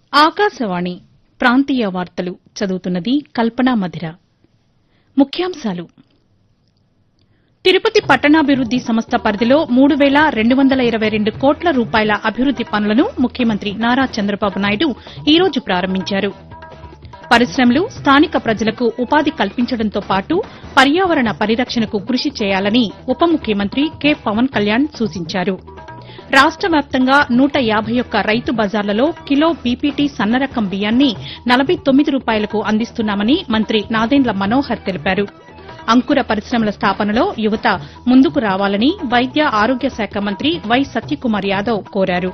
ఆకాశవాణి ప్రాంతీయ వార్తలు చదువుతున్నది కల్పనా మధిర ముఖ్యాంశాలు తిరుపతి పట్టణాభివృద్ది సంస్థ పరిధిలో మూడు వేల రెండు వందల ఇరవై రెండు కోట్ల రూపాయల అభివృద్ది పనులను ముఖ్యమంత్రి నారా చంద్రబాబు నాయుడు ఈ రోజు ప్రారంభించారు పరిశ్రమలు స్థానిక ప్రజలకు ఉపాధి కల్పించడంతో పాటు పర్యావరణ పరిరక్షణకు కృషి చేయాలని ఉప ముఖ్యమంత్రి కె పవన్ కళ్యాణ్ సూచించారు రాష్ట వ్యాప్తంగా నూట యాబై ఒక్క రైతు బజార్లలో కిలో బీపీటీ సన్నరకం బియ్యాన్ని నలభై తొమ్మిది రూపాయలకు అందిస్తున్నామని మంత్రి నాదెండ్ల మనోహర్ తెలిపారు అంకుర పరిశ్రమల స్థాపనలో యువత ముందుకు రావాలని వైద్య ఆరోగ్య శాఖ మంత్రి వై సత్యకుమార్ యాదవ్ కోరారు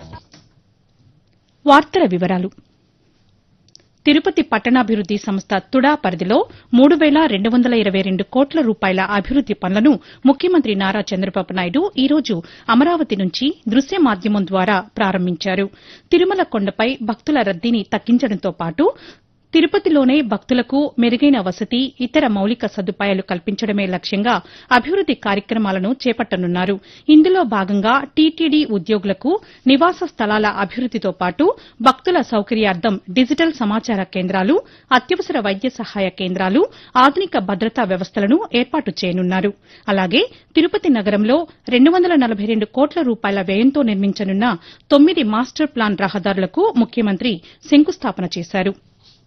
వార్తల వివరాలు తిరుపతి పట్టణాభివృద్ది సంస్థ తుడా పరిధిలో మూడు వేల రెండు వందల ఇరవై రెండు కోట్ల రూపాయల అభివృద్ది పనులను ముఖ్యమంత్రి నారా చంద్రబాబు నాయుడు ఈ రోజు అమరావతి నుంచి దృశ్య మాధ్యమం ద్వారా ప్రారంభించారు తిరుమల కొండపై భక్తుల రద్దీని తగ్గించడంతో పాటు తిరుపతిలోనే భక్తులకు మెరుగైన వసతి ఇతర మౌలిక సదుపాయాలు కల్పించడమే లక్ష్యంగా అభివృద్ది కార్యక్రమాలను చేపట్టనున్నారు ఇందులో భాగంగా టీటీడీ ఉద్యోగులకు నివాస స్థలాల అభివృద్దితో పాటు భక్తుల సౌకర్యార్థం డిజిటల్ సమాచార కేంద్రాలు అత్యవసర వైద్య సహాయ కేంద్రాలు ఆధునిక భద్రతా వ్యవస్థలను ఏర్పాటు చేయనున్నారు అలాగే తిరుపతి నగరంలో రెండు వందల నలభై రెండు కోట్ల రూపాయల వ్యయంతో నిర్మించనున్న తొమ్మిది మాస్టర్ ప్లాన్ రహదారులకు ముఖ్యమంత్రి శంకుస్థాపన చేశారు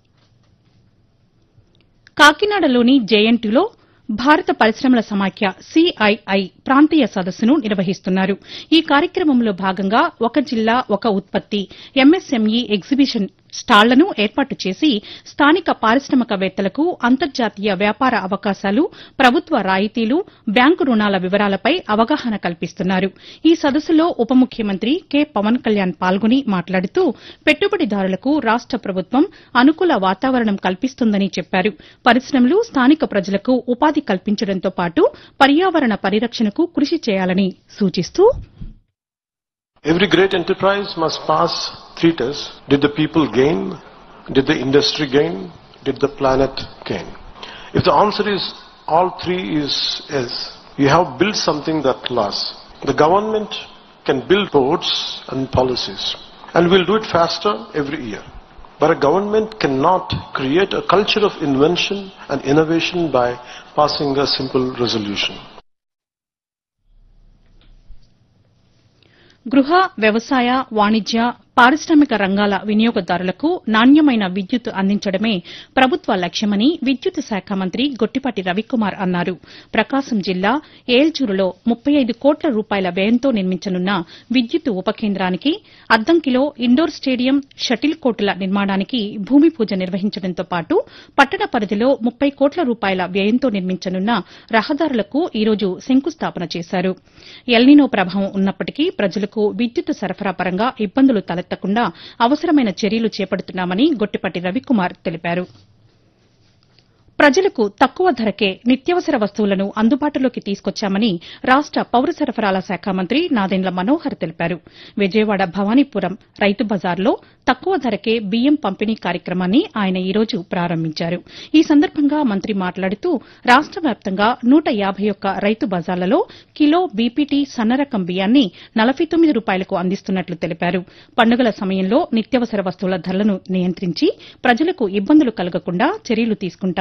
కాకినాడలోని జేఎన్టీలో భారత పరిశ్రమల సమాఖ్య సీఐఐ ప్రాంతీయ సదస్సును నిర్వహిస్తున్నారు ఈ కార్యక్రమంలో భాగంగా ఒక జిల్లా ఒక ఉత్పత్తి ఎంఎస్ఎంఈ ఎగ్జిబిషన్ స్టాళ్లను ఏర్పాటు చేసి స్థానిక పారిశ్రామికవేత్తలకు అంతర్జాతీయ వ్యాపార అవకాశాలు ప్రభుత్వ రాయితీలు బ్యాంకు రుణాల వివరాలపై అవగాహన కల్పిస్తున్నారు ఈ సదస్సులో ఉప ముఖ్యమంత్రి కె పవన్ కళ్యాణ్ పాల్గొని మాట్లాడుతూ పెట్టుబడిదారులకు రాష్ట ప్రభుత్వం అనుకూల వాతావరణం కల్పిస్తుందని చెప్పారు పరిశ్రమలు స్థానిక ప్రజలకు ఉపాధి కల్పించడంతో పాటు పర్యావరణ పరిరక్షణకు కృషి చేయాలని సూచిస్తూ Every great enterprise must pass three tests. Did the people gain? Did the industry gain? Did the planet gain? If the answer is all three is yes, you have built something that lasts. The government can build boards and policies and will do it faster every year. But a government cannot create a culture of invention and innovation by passing a simple resolution. గృహ వ్యవసాయ వాణిజ్య పారిశ్రామిక రంగాల వినియోగదారులకు నాణ్యమైన విద్యుత్ అందించడమే ప్రభుత్వ లక్ష్యమని విద్యుత్ శాఖ మంత్రి గొట్టిపాటి రవికుమార్ అన్నారు ప్రకాశం జిల్లా ఏల్చూరులో ముప్పై ఐదు కోట్ల రూపాయల వ్యయంతో నిర్మించనున్న విద్యుత్ ఉప కేంద్రానికి అద్దంకిలో ఇండోర్ స్టేడియం షటిల్ కోర్టుల నిర్మాణానికి భూమి పూజ నిర్వహించడంతో పాటు పట్టణ పరిధిలో ముప్పై కోట్ల రూపాయల వ్యయంతో నిర్మించనున్న రహదారులకు ఈ రోజు శంకుస్థాపన చేశారు ఎల్నినో ప్రభావం ఉన్నప్పటికీ ప్రజలకు విద్యుత్ సరఫరా పరంగా ఇబ్బందులు తలెత్తకుండా అవసరమైన చర్యలు చేపడుతున్నామని గొట్టిపాటి రవికుమార్ తెలిపారు ప్రజలకు తక్కువ ధరకే నిత్యావసర వస్తువులను అందుబాటులోకి తీసుకొచ్చామని రాష్ట పౌర సరఫరాల శాఖ మంత్రి నాదెండ్ల మనోహర్ తెలిపారు విజయవాడ భవానీపురం రైతు బజార్లో తక్కువ ధరకే బియ్యం పంపిణీ కార్యక్రమాన్ని ఆయన ఈ రోజు ప్రారంభించారు ఈ సందర్భంగా మంత్రి మాట్లాడుతూ రాష్ట వ్యాప్తంగా నూట యాబై ఒక్క రైతు బజార్లలో కిలో బీపీటీ సన్నరకం బియ్యాన్ని నలభై తొమ్మిది రూపాయలకు అందిస్తున్నట్లు తెలిపారు పండుగల సమయంలో నిత్యావసర వస్తువుల ధరలను నియంత్రించి ప్రజలకు ఇబ్బందులు కలగకుండా చర్యలు తీసుకుంటామని